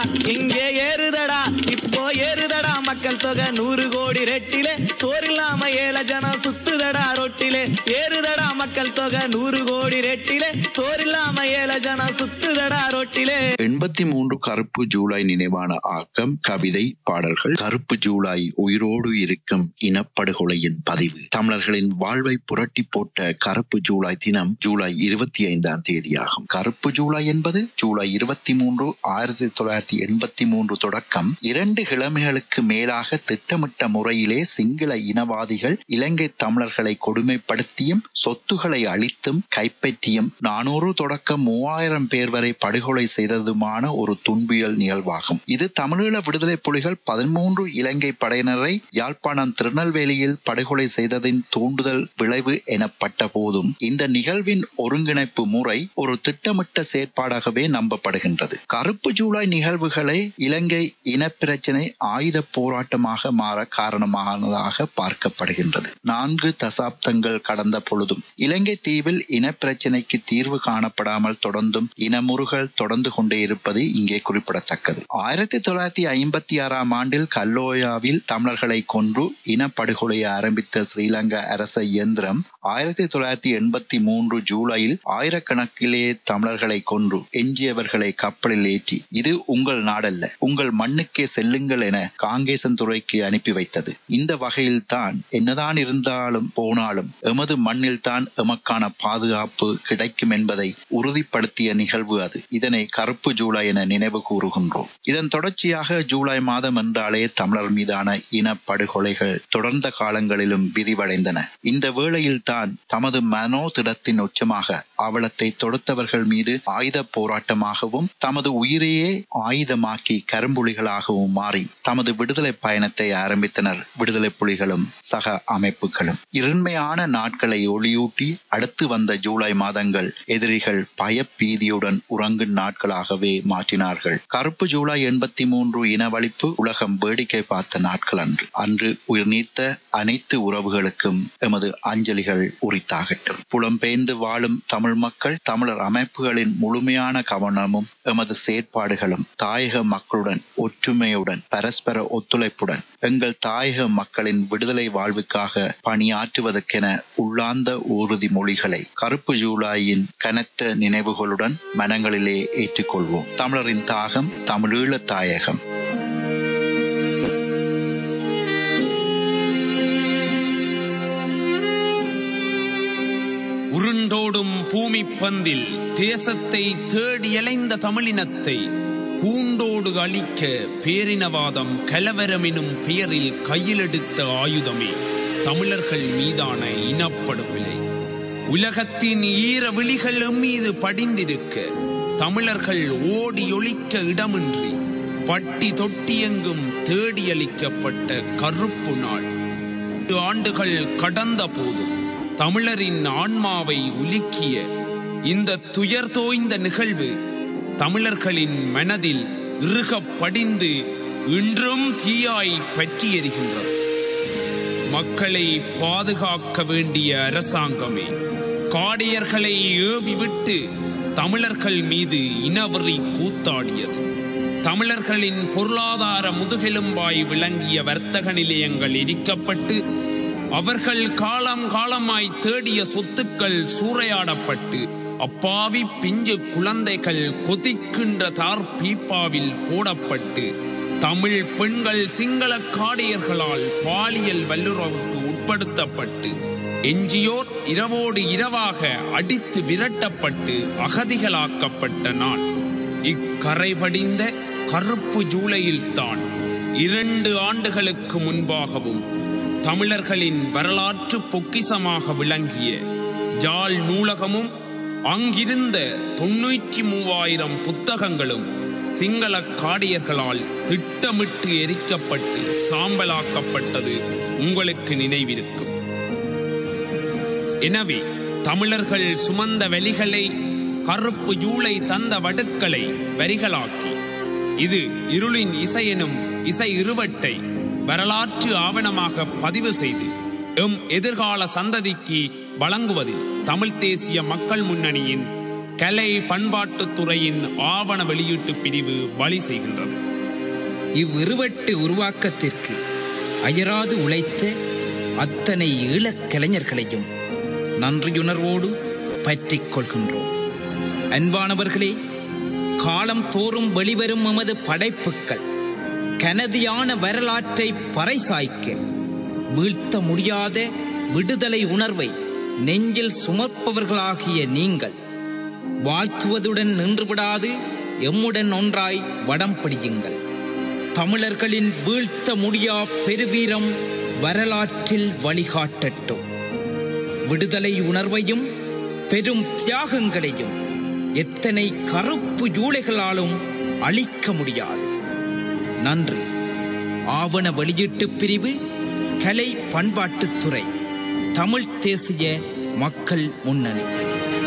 இங்கே ஏறுதடா இப்போ ஏறுதடா மக்கள் தொகை நூறு கோடி ரெட்டிலே சோறில்லாம ஏழ ஜனம் சுத்துதடா ரொட்டிலே ஏறுதடா மக்கள் தொகை நூறு கோடி ரெட்டிலே சோறில்லாம ஏழ ஜனம் சுத்துதடா ரொட்டிலே எண்பத்தி மூன்று கருப்பு ஜூலை நினைவான ஆக்கம் கவிதை பாடல்கள் கருப்பு ஜூலை உயிரோடு இருக்கும் இனப்படுகொலையின் பதிவு தமிழர்களின் வாழ்வை புரட்டி போட்ட கருப்பு ஜூலை தினம் ஜூலை இருபத்தி ஐந்தாம் தேதியாகும் கருப்பு ஜூலை என்பது ஜூலை இருபத்தி மூன்று ஆயிரத்தி தொள்ளாயிரத்தி எண்பத்தி மூன்று தொடக்கம் இரண்டு கிழமைகளுக்கு மேலாக திட்டமிட்ட முறையிலே சிங்கள இனவாதிகள் இலங்கை தமிழர்களை கொடுமைப்படுத்தியும் சொத்துக்களை அழித்தும் கைப்பற்றியும் நானூறு தொடக்கம் மூவாயிரம் பேர் வரை படுகொலை செய்ததுமான ஒரு துன்பியல் நிகழ்வாகும் இது தமிழீழ விடுதலை புலிகள் பதிமூன்று இலங்கை படையினரை யாழ்ப்பாணம் திருநெல்வேலியில் படுகொலை செய்ததின் தூண்டுதல் விளைவு எனப்பட்ட போதும் இந்த நிகழ்வின் ஒருங்கிணைப்பு முறை ஒரு திட்டமிட்ட செயற்பாடாகவே நம்பப்படுகின்றது கருப்பு ஜூலை நிகழ்வுகளை இலங்கை இனப்பிரச்சினை ஆயுத போராட்டமாக மாற காரணமானதாக பார்க்கப்படுகின்றது நான்கு தசாப்தங்கள் கடந்த பொழுதும் இலங்கை தீவில் இனப்பிரச்சினைக்கு தீர்வு காணப்படாமல் தொடர்ந்தும் இனமுறுகள் தொடர்ந்து கொண்டே இருப்பது இங்கே குறிப்பிடத்தக்கது ஆயிரத்தி தொள்ளாயிரத்தி ஐம்பத்தி ஆறாம் ஆண்டில் கல்லோயாவில் தமிழர்களை கொன்று இனப்படுகொலையை ஆரம்பித்த ஸ்ரீலங்கா அரச இயந்திரம் ஆயிரத்தி தொள்ளாயிரத்தி எண்பத்தி மூன்று ஜூலையில் ஆயிரக்கணக்கிலே தமிழர்களை கொன்று எஞ்சியவர்களை கப்பலில் ஏற்றி இது உங்கள் நாடல்ல உங்கள் மண்ணுக்கே செல்லுங்கள் என காங்கேசன் துறைக்கு அனுப்பி வைத்தது இந்த வகையில் தான் என்னதான் இருந்தாலும் போனாலும் எமது மண்ணில் தான் எமக்கான பாதுகாப்பு கிடைக்கும் என்பதை உறுதிப்படுத்திய நிகழ்வு அது இதனை கருப்பு ஜூலை என நினைவு கூறுகின்றோம் இதன் தொடர்ச்சியாக ஜூலை மாதம் என்றாலே தமிழர் மீதான இன படுகொலைகள் தொடர்ந்த காலங்களிலும் விரிவடைந்தன இந்த வேளையில் தான் தமது மனோதிடத்தின் உச்சமாக அவலத்தை தொடுத்தவர்கள் மீது ஆயுத போராட்டமாகவும் தமது உயிரையே ஆயுதமாக்கி கரும்புலிகளாகவும் மாறி தமது விடுதலை பயணத்தை ஆரம்பித்தனர் விடுதலை புலிகளும் சக அமைப்புகளும் இருண்மையான நாட்களை ஒளியூட்டி அடுத்து வந்த ஜூலை மாதங்கள் எதிரிகள் பயப்பீதியுடன் உறங்கும் நாட்களாகவே மாற்றினார்கள் கருப்பு ஜூலை எண்பத்தி மூன்று இனவழிப்பு உலகம் வேடிக்கை பார்த்த நாட்கள் அன்று அன்று உயிர் நீத்த அனைத்து உறவுகளுக்கும் எமது அஞ்சலிகள் உரித்தாகட்டும் புலம்பெயர்ந்து வாழும் தமிழ் மக்கள் தமிழர் அமைப்புகளின் முழுமையான கவனமும் எமது செயற்பாடுகளும் தாயக மக்களுடன் ஒற்றுமையுடன் பரஸ்பர ஒத்துழைப்புடன் எங்கள் தாயக மக்களின் விடுதலை வாழ்வுக்காக பணியாற்றுவதற்கென உள்ளார்ந்த உறுதிமொழிகளை கருப்பு ஜூலாயின் கனத்த நினைவுகளுடன் மனங்களிலே ஏற்றுக்கொள்வோம் தமிழரின் தாகம் தமிழீழ தாயகம் உருண்டோடும் பூமி பந்தில் தேசத்தை தேடி அலைந்த தமிழினத்தை பூண்டோடு அழிக்க பேரினவாதம் கலவரம் எனும் பெயரில் கையிலெடுத்த ஆயுதமே தமிழர்கள் மீதான இனப்படுகொலை உலகத்தின் ஈர விழிகள் மீது படிந்திருக்க தமிழர்கள் ஓடி ஒழிக்க இடமின்றி பட்டி தொட்டியெங்கும் தேடியளிக்கப்பட்ட கருப்பு நாள் எட்டு ஆண்டுகள் கடந்த போதும் தமிழரின் ஆன்மாவை உலுக்கிய இந்த துயர் தோய்ந்த நிகழ்வு தமிழர்களின் மனதில் இறுகப் படிந்து இன்றும் தீயாய் பற்றி எரிகின்றது மக்களை பாதுகாக்க வேண்டிய அரசாங்கமே காடியர்களை ஏவி விட்டு தமிழர்கள் மீது இனவெறி கூத்தாடியது தமிழர்களின் பொருளாதார முதுகெலும்பாய் விளங்கிய வர்த்தக நிலையங்கள் எரிக்கப்பட்டு அவர்கள் காலம் காலமாய் தேடிய சொத்துக்கள் சூறையாடப்பட்டு அப்பாவி பிஞ்சு குழந்தைகள் கொதிக்கின்ற தார் பீப்பாவில் போடப்பட்டு தமிழ் பெண்கள் சிங்கள காடியர்களால் பாலியல் வல்லுறவுக்கு உட்படுத்தப்பட்டு எஞ்சியோர் இரவோடு இரவாக அடித்து விரட்டப்பட்டு அகதிகளாக்கப்பட்ட நாள் இக்கரை படிந்த கருப்பு ஜூலையில்தான் இரண்டு ஆண்டுகளுக்கு முன்பாகவும் தமிழர்களின் வரலாற்று பொக்கிசமாக விளங்கிய ஜாழ் நூலகமும் அங்கிருந்த தொன்னூற்றி மூவாயிரம் புத்தகங்களும் சிங்கள காடியர்களால் திட்டமிட்டு எரிக்கப்பட்டு சாம்பலாக்கப்பட்டது உங்களுக்கு நினைவிருக்கும் எனவே தமிழர்கள் சுமந்த வெளிகளை கருப்பு ஜூலை தந்த வடுக்களை வரிகளாக்கி இது இருளின் இசையெனும் இசை இருவட்டை வரலாற்று ஆவணமாக பதிவு செய்து எம் எதிர்கால சந்ததிக்கு வழங்குவதில் தமிழ் தேசிய மக்கள் முன்னணியின் கலை பண்பாட்டுத் துறையின் ஆவண வெளியீட்டு பிரிவு வழி செய்கின்றது இவ்விருவட்டு உருவாக்கத்திற்கு அயராது உழைத்த அத்தனை ஈழக் கலைஞர்களையும் நன்றியுணர்வோடு பற்றிக் கொள்கின்றோம் அன்பானவர்களே காலம் தோறும் வெளிவரும் எமது படைப்புக்கள் கனதியான வரலாற்றை பறைசாய்க்க வீழ்த்த முடியாத விடுதலை உணர்வை நெஞ்சில் சுமப்பவர்களாகிய நீங்கள் வாழ்த்துவதுடன் நின்றுவிடாது எம்முடன் ஒன்றாய் வடம் பிடியுங்கள் தமிழர்களின் வீழ்த்த முடியா பெருவீரம் வரலாற்றில் வழிகாட்டட்டும் விடுதலை உணர்வையும் பெரும் தியாகங்களையும் எத்தனை கருப்பு ஜூளைகளாலும் அழிக்க முடியாது நன்றி ஆவண வெளியீட்டு பிரிவு கலை பண்பாட்டுத்துறை தமிழ் தேசிய மக்கள் முன்னணி